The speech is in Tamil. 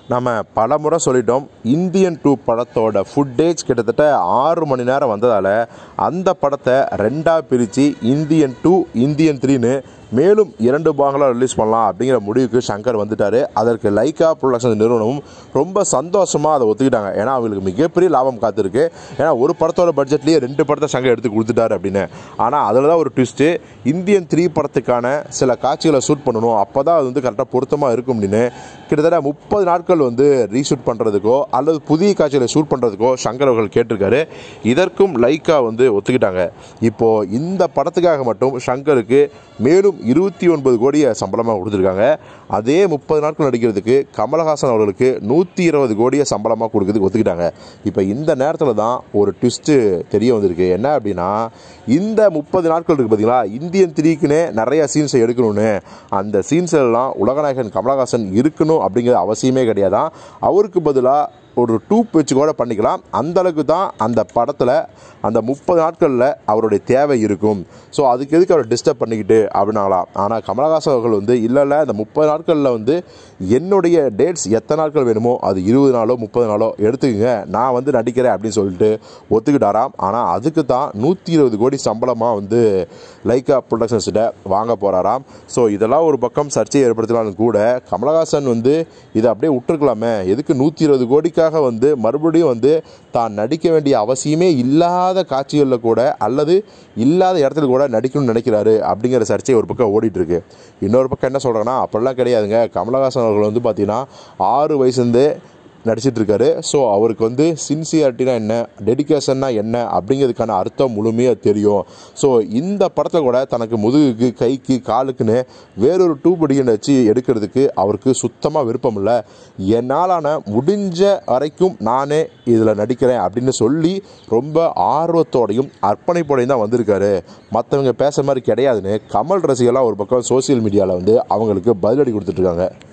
நம்ம பல முறை சொல்லிட்டோம் இந்தியன் டூ படத்தோட ஃபுட்டேஜ் கிட்டத்தட்ட ஆறு மணி நேரம் வந்ததால் அந்த படத்தை ரெண்டாக பிரித்து இந்தியன் டூ இந்தியன் த்ரீன்னு மேலும் இரண்டு பாகங்களாக ரிலீஸ் பண்ணலாம் அப்படிங்கிற முடிவுக்கு சங்கர் வந்துட்டார் அதற்கு லைக்கா ப்ரொடக்ஷன் நிறுவனமும் ரொம்ப சந்தோஷமாக அதை ஒத்துக்கிட்டாங்க ஏன்னா அவங்களுக்கு மிகப்பெரிய லாபம் காத்திருக்கு ஏன்னா ஒரு படத்தோட பட்ஜெட்லேயே ரெண்டு படத்தை சங்கர் எடுத்து கொடுத்துட்டாரு அப்படின்னு ஆனால் அதில் தான் ஒரு ட்விஸ்ட்டு இந்தியன் த்ரீ படத்துக்கான சில காட்சிகளை ஷூட் பண்ணணும் அப்போ தான் அது வந்து கரெக்டாக பொருத்தமாக இருக்கும் அப்படின்னு கிட்டத்தட்ட முப்பது நாட்கள் வந்து ரீஷூட் பண்ணுறதுக்கோ அல்லது புதிய காட்சிகளை ஷூட் பண்ணுறதுக்கோ சங்கர் அவர்கள் கேட்டிருக்காரு இதற்கும் லைக்கா வந்து ஒத்துக்கிட்டாங்க இப்போது இந்த படத்துக்காக மட்டும் சங்கருக்கு மேலும் இருபத்தி ஒன்பது கோடியை சம்பளமாக கொடுத்துருக்காங்க அதே முப்பது நாட்கள் நடிக்கிறதுக்கு கமலஹாசன் அவர்களுக்கு நூற்றி இருபது கோடியை சம்பளமாக கொடுக்கறதுக்கு ஒத்துக்கிட்டாங்க இப்போ இந்த நேரத்தில் தான் ஒரு ட்விஸ்ட்டு தெரிய வந்திருக்கு என்ன அப்படின்னா இந்த முப்பது நாட்கள் இருக்குது பார்த்தீங்களா இந்தியன் த்ரீக்குன்னே நிறைய சீன்ஸை எடுக்கணும்னு அந்த சீன்ஸ் எல்லாம் உலகநாயகன் கமலஹாசன் இருக்கணும் அப்படிங்கிற அவசியமே கிடையாதான் அவருக்கு பதிலாக ஒரு டூப் வச்சு கூட பண்ணிக்கலாம் அந்த அளவுக்கு தான் அந்த படத்தில் அந்த முப்பது நாட்களில் அவருடைய தேவை இருக்கும் ஸோ அதுக்கு எதுக்கு அவர் டிஸ்டர்ப் பண்ணிக்கிட்டு அப்படின்னாங்களாம் ஆனால் கமலஹாசன் அவர்கள் வந்து இல்லை இல்லை அந்த முப்பது நாட்களில் வந்து என்னுடைய டேட்ஸ் எத்தனை நாட்கள் வேணுமோ அது இருபது நாளோ முப்பது நாளோ எடுத்துக்கங்க நான் வந்து நடிக்கிறேன் அப்படின்னு சொல்லிட்டு ஒத்துக்கிட்டாராம் ஆனால் அதுக்கு தான் நூற்றி இருபது கோடி சம்பளமாக வந்து லைக்கா ப்ரொடக்ஷன்ஸ்கிட்ட வாங்க போகிறாராம் ஸோ இதெல்லாம் ஒரு பக்கம் சர்ச்சையை ஏற்படுத்தினாலும் கூட கமலஹாசன் வந்து இதை அப்படியே விட்டுருக்கலாமே எதுக்கு நூற்றி இருபது கோடிக்காக வந்து மறுபடியும் வந்து தான் நடிக்க வேண்டிய அவசியமே இல்லாத காட்சிகளில் கூட அல்லது இல்லாத இடத்துல கூட நடிக்கணும்னு நினைக்கிறாரு அப்படிங்கிற சர்ச்சை ஒரு பக்கம் ஓடிட்டு இருக்கு இன்னொரு பக்கம் என்ன சொல்கிறாங்கன்னா அப்படிலாம் கிடையாதுங்க கமலஹாசன் அவர்கள் வந்து பார்த்தீங்கன்னா ஆறு வயசுலேருந்தே நடிச்சிட்டு இருக்காரு ஸோ அவருக்கு வந்து சின்சியாரிட்டினா என்ன டெடிகேஷன்னா என்ன அப்படிங்கிறதுக்கான அர்த்தம் முழுமையாக தெரியும் ஸோ இந்த படத்தில் கூட தனக்கு முதுகுக்கு கைக்கு காலுக்குன்னு வேறொரு டூப் அடிக்கன் வச்சு எடுக்கிறதுக்கு அவருக்கு சுத்தமாக விருப்பம் இல்லை என்னாலான முடிஞ்ச வரைக்கும் நானே இதில் நடிக்கிறேன் அப்படின்னு சொல்லி ரொம்ப ஆர்வத்தோடையும் அர்ப்பணிப்போடையும் தான் வந்திருக்காரு மற்றவங்க பேசுகிற மாதிரி கிடையாதுன்னு கமல் ரசிகர்லாம் ஒரு பக்கம் சோசியல் மீடியாவில் வந்து அவங்களுக்கு பதிலடி கொடுத்துட்ருக்காங்க